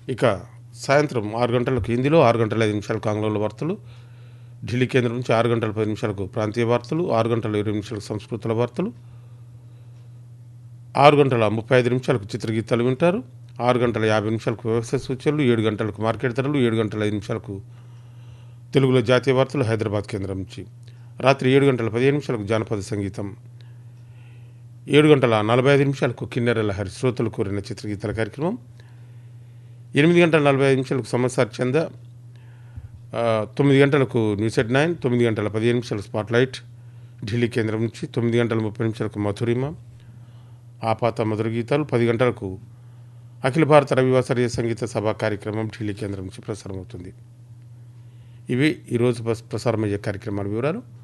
ఇక సాయంత్రం ఆరు గంటలకు హిందీలో ఆరు గంటల ఐదు నిమిషాలకు ఆంగ్లంలో వార్తలు ఢిల్లీ కేంద్రం నుంచి ఆరు గంటల పది నిమిషాలకు ప్రాంతీయ వార్తలు ఆరు గంటల ఇరవై నిమిషాలకు సంస్కృతుల వార్తలు ఆరు గంటల ముప్పై ఐదు నిమిషాలకు చిత్రగీతాలు వింటారు ఆరు గంటల యాభై నిమిషాలకు వ్యవసాయ సూచనలు ఏడు గంటలకు మార్కెట్ ధరలు ఏడు గంటల ఐదు నిమిషాలకు తెలుగులో జాతీయ వార్తలు హైదరాబాద్ కేంద్రం నుంచి రాత్రి ఏడు గంటల పదిహేను నిమిషాలకు జానపద సంగీతం ఏడు గంటల నలభై ఐదు నిమిషాలకు కిన్నెరల హరి శ్రోతలు కోరిన చిత్రగీతాల కార్యక్రమం ఎనిమిది గంటల నలభై ఐదు నిమిషాలకు సమస్య చంద ఆ, తొమ్మిది గంటలకు న్యూస్ ఎట్ నైన్ తొమ్మిది గంటల పదిహేను నిమిషాలకు స్పాట్ లైట్ ఢిల్లీ కేంద్రం నుంచి తొమ్మిది గంటల ముప్పై నిమిషాలకు మధురిమ ఆపాత మధుర గీతాలు పది గంటలకు అఖిల భారత రవివాసరీయ సంగీత సభ కార్యక్రమం ఢిల్లీ కేంద్రం నుంచి ప్రసారం అవుతుంది ఇవి ఈరోజు ప్రసారమయ్యే కార్యక్రమాల వివరాలు